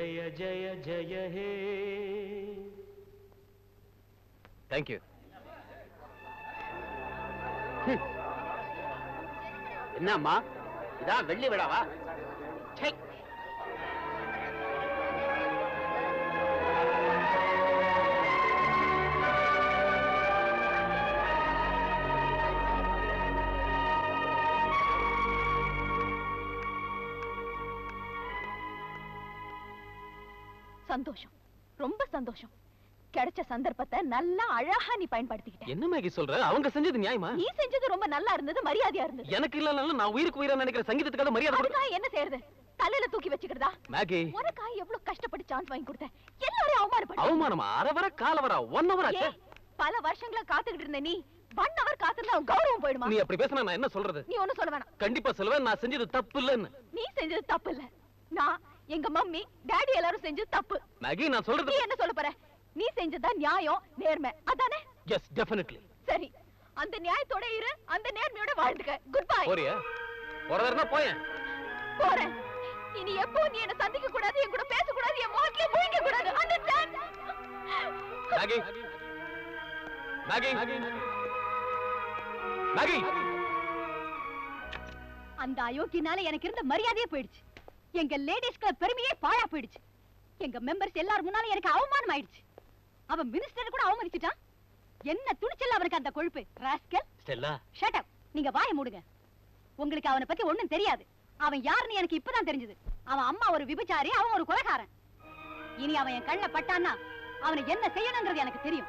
जय जय जय हे தேங்க்யூ என்னம்மா இதான் வெள்ளி விழாவா ச்சை. சந்தோஷம் ரொம்ப சந்தோஷம் கிடைச்ச சந்தர்ப்பத்தை நல்லா அழகா நீ பயன்படுத்திக்கிட்ட என்ன மேகி சொல்ற அவங்க செஞ்சது நியாயமா நீ செஞ்சது ரொம்ப நல்லா இருந்தது மரியாதையா இருந்தது எனக்கு இல்லனாலும் நான் உயிருக்கு உயிரா நினைக்கிற சங்கீதத்துக்காக மரியாதை கொடு அதுக்காக என்ன செய்யறது தலையில தூக்கி வச்சுக்கிறதா மேகி உனக்காக எவ்வளவு கஷ்டப்பட்டு சான்ஸ் வாங்கி கொடுத்தேன் எல்லாரையும் அவமானப்பட்ட அவமானமா அரை வர கால வர ஒன் ஹவர் ஆச்சு ஏய், பல வருஷங்களா காத்துக்கிட்டு இருந்த நீ ஒன் ஹவர் காத்திருந்தா உன் கௌரவம் போயிடுமா நீ அப்படி பேசினா நான் என்ன சொல்றது நீ ஒண்ணும் சொல்ல வேணாம் கண்டிப்பா சொல்லுவேன் நான் செஞ்சது தப்பு இல்லன்னு நீ செஞ்சது தப்பு இல்ல நான் எங்க மம்மி டாடி எல்லாரும் செஞ்சது தப்பு மேகி நான் நீ சொல்றது என்ன சொல்ல போற நீ செஞ்சதா நியாயம் நேர்மை அதானே எஸ் டெஃபினெட்லி சரி அந்த நியாயத்தோட இரு அந்த நேர்மையோட வாழ்ந்துக்க குட் பை போறியா போறதா போயேன் போறேன் இனி எப்போ நீ என்ன சந்திக்க கூடாது என் கூட பேச கூடாது என் முகத்திலே முழிக்க கூடாது அண்டர்ஸ்டாண்ட் மேகி மேகி மேகி அந்த அயோக்கியனால எனக்கு இருந்த மரியாதையே போயிடுச்சு எங்க லேடிஸ் கிளப் பெருமையே பாழா போயிடுச்சு எங்க மெம்பர்ஸ் எல்லாரும் முன்னால எனக்கு அவமானம் ஆயிடுச்சு அவன் மினிஸ்டர் கூட அவமதிச்சிட்டான் என்ன துணிச்சல் அவனுக்கு அந்த கொழுப்பு ராஸ்கல் ஸ்டெல்லா ஷட் அப் நீங்க வாயை மூடுங்க உங்களுக்கு அவனை பத்தி ஒண்ணும் தெரியாது அவன் யாருன்னு எனக்கு இப்பதான் தெரிஞ்சது அவன் அம்மா ஒரு விபச்சாரி அவன் ஒரு கொலைகாரன் இனி அவன் என் கண்ணில் பட்டான்னா அவனை என்ன செய்யணுங்கிறது எனக்கு தெரியும்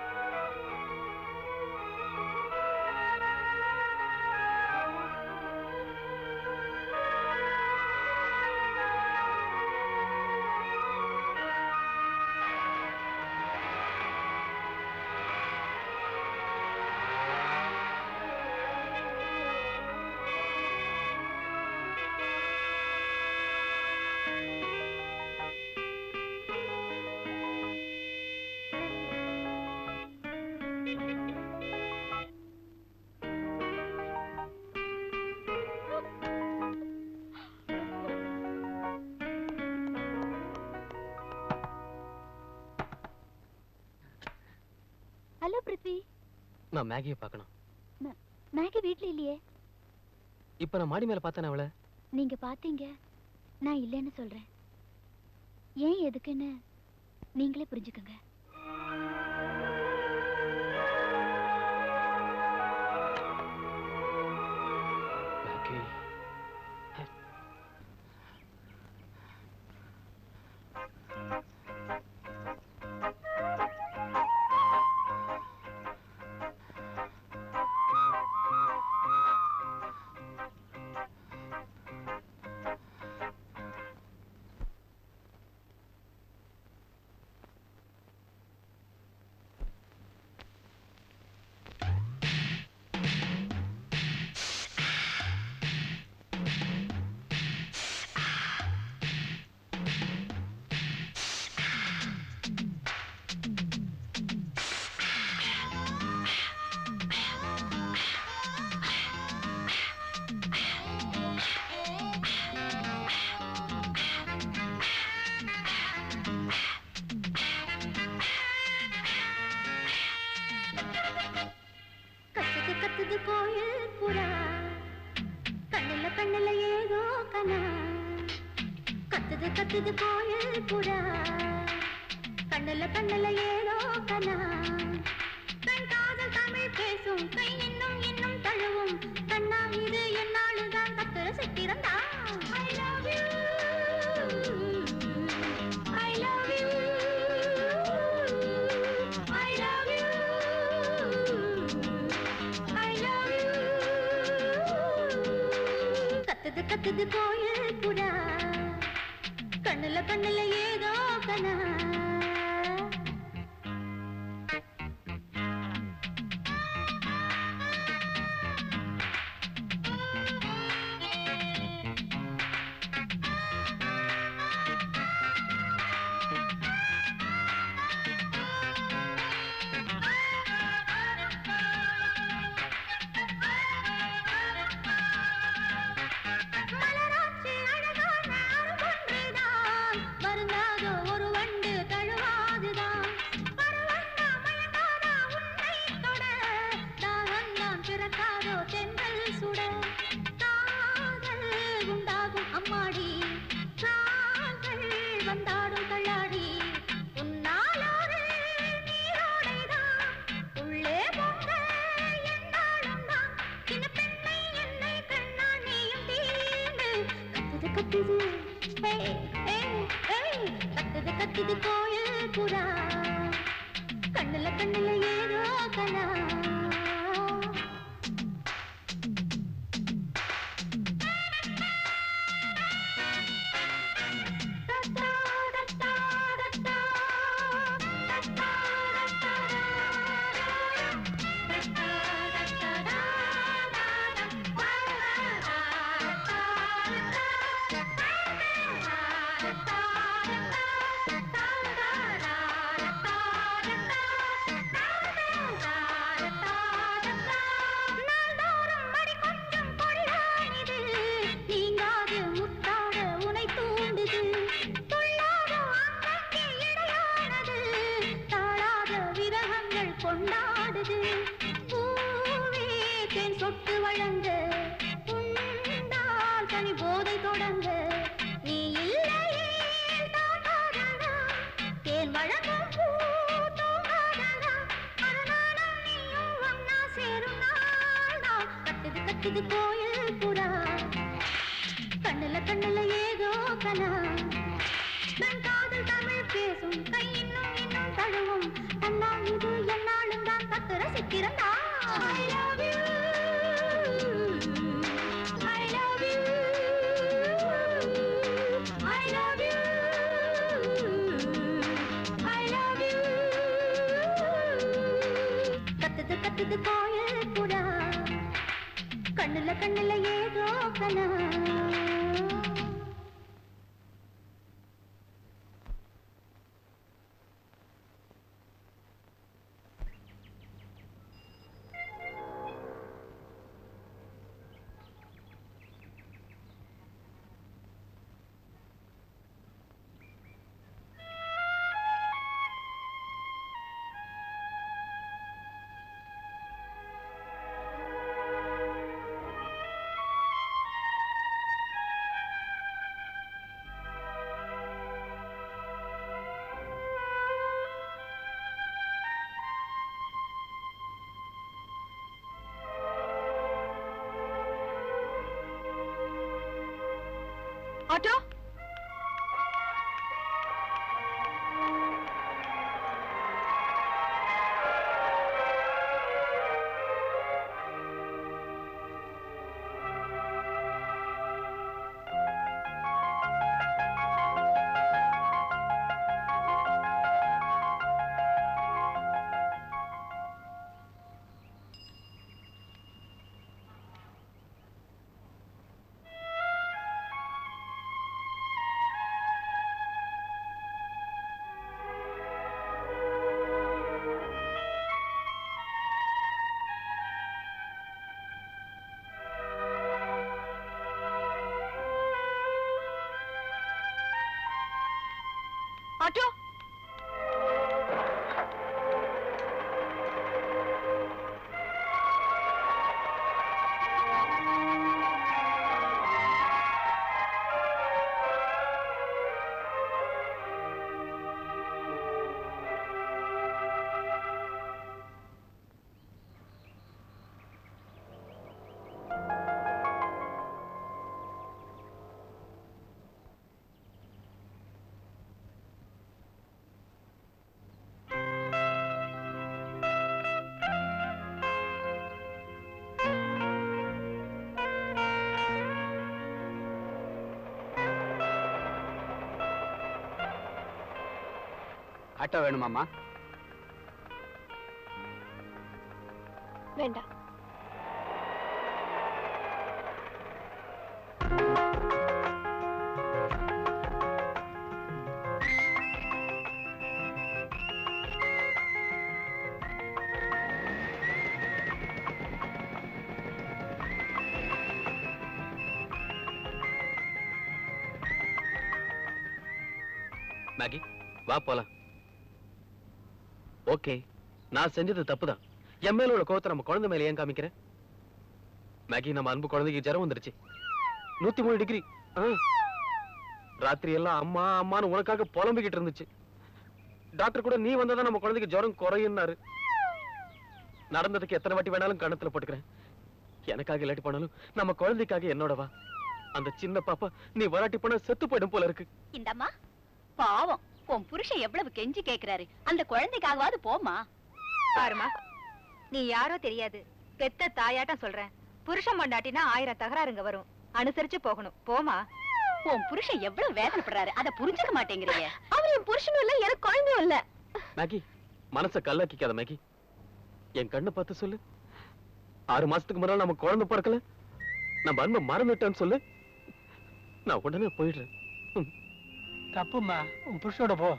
ஹலோ பிருத்வி நான் மேகியை பார்க்கணும் மேகி வீட்ல இல்லையே இப்ப நான் மாடி மேல பார்த்தேன் அவளை நீங்க பாத்தீங்க நான் இல்லைன்னு சொல்றேன் ஏன் எதுக்குன்னு நீங்களே புரிஞ்சுக்கங்க மேகி கத்துது கத்துது கோயில் புறா கண்ணுல கண்ணுல ஏதோ கனா கத்துது கத்துது கோயில் புறா கண்ணுல கண்ணுல ஏதோ கனா கண் காதல் தமிழ் பேசும் கை இன்னும் இன்னும் தழுவும் கண்ணா இது என்னாலுதான் கத்துற சித்திரந்தா I love you. I love you. I love you. I love you. கத்துது கத்துது கோயில் புறா கண்ணுல கண்ணுல ஏதோ கனா மலராட்சி அழகான அரும்பொன்றுதான் வருந்தா வந்தாடும் தள்ளாடி உன்னாலோடு நீரோடைதான் உள்ளே பொங்க என்னாலும் தான் சின்ன பெண்ணை என்னை கண்ணால் நீயும் தீண்டு கத்துது கத்துது ஏய், ஏய், ஏய், கத்துது கத்துது கோயில் புறா கண்ணுல கண்ணுல ஏதோ கலா நாள்தோறும் மடி கொஞ்சம் பொல்லானிது நீங்காது முத்தாட உனை தூண்டுது துள்ளாத ஆற்றಕ್ಕೆ இடையானது தாழாத விரகங்கள் கொண்டாடுது பூவே தேன் சொட்டு வழங்க உண்டால் தனி போதை தொடங்க நீ இல்லையே தாங்காதடா தேன் வழங்கும் பூ தூங்காதடா மறுநாளும் நீயும் ஒன்னா சேரும் நாள்தான் கட்டுது கட்டுது கோயில் புறா கண்ணுல கண்ணுல ஏதோ கலா நம் காதல் தமிழ் பேசும் கை இன்னும் இன்னும் தழுவும் தன்னால் இது என்னாலும் தான் தத்து ரசிக்கிறதா I love you. I love you. I love you. I love you. கத்துது கத்துது கோயில் புறா கண்ணுல கண்ணுல ஏதோ கலா ஆட்டோ ஆட்டோ ஆட்டோ வேணுமாம்மா வேண்டாம் மேகி வா போலாம் ஓகே நான் செஞ்சது தப்புதான் என் மேல உள்ள கோவத்தை நம்ம குழந்தை மேல ஏன் காமிக்கிறேன் மேகி நம்ம அன்பு குழந்தைக்கு ஜரம் வந்துருச்சு நூத்தி மூணு டிகிரி ராத்திரி எல்லாம் அம்மா அம்மான்னு உனக்காக புலம்பிக்கிட்டு இருந்துச்சு டாக்டர் கூட நீ வந்தாதான் நம்ம குழந்தைக்கு ஜுரம் குறையுன்னாரு நடந்ததுக்கு எத்தனை வாட்டி வேணாலும் கணத்துல போட்டுக்கிறேன் எனக்காக இல்லாட்டி போனாலும் நம்ம குழந்தைக்காக என்னோட வா அந்த சின்ன பாப்பா நீ வராட்டி போனா செத்து போயிடும் போல இருக்கு இந்தம்மா பாவம் உன் புருஷன் எவ்வளவு கெஞ்சி கேக்குறாரு அந்த குழந்தைக்காகவாது போமா பாருமா நீ யாரோ தெரியாது பெத்த தாயாட்டம் சொல்றேன் புருஷன் மண்டாட்டினா ஆயிரம் தகராறுங்க வரும் அனுசரிச்சு போகணும் போமா உன் புருஷன் எவ்வளவு வேதனைப்படுறாரு அத புரிஞ்சுக்க மாட்டேங்கிறீங்க அவர் என் புருஷனும் இல்ல எனக்கு குழந்தையும் இல்ல மேகி மனச கல்லாக்கிக்காத மேகி என் கண்ணை பார்த்து சொல்லு ஆறு மாசத்துக்கு முன்னால நம்ம குழந்தை பிறக்கல நம்ம அன்பை மறந்துட்டேன்னு சொல்லு நான் உடனே போயிடுறேன் ம். தப்புமா உன் புருஷோட போ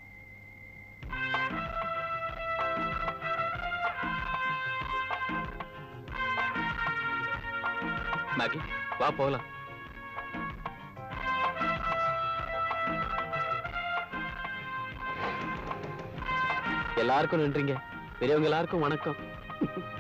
மேகி வா போகலாம் எல்லாருக்கும் நன்றிங்க பெரியவங்க எல்லாருக்கும் வணக்கம்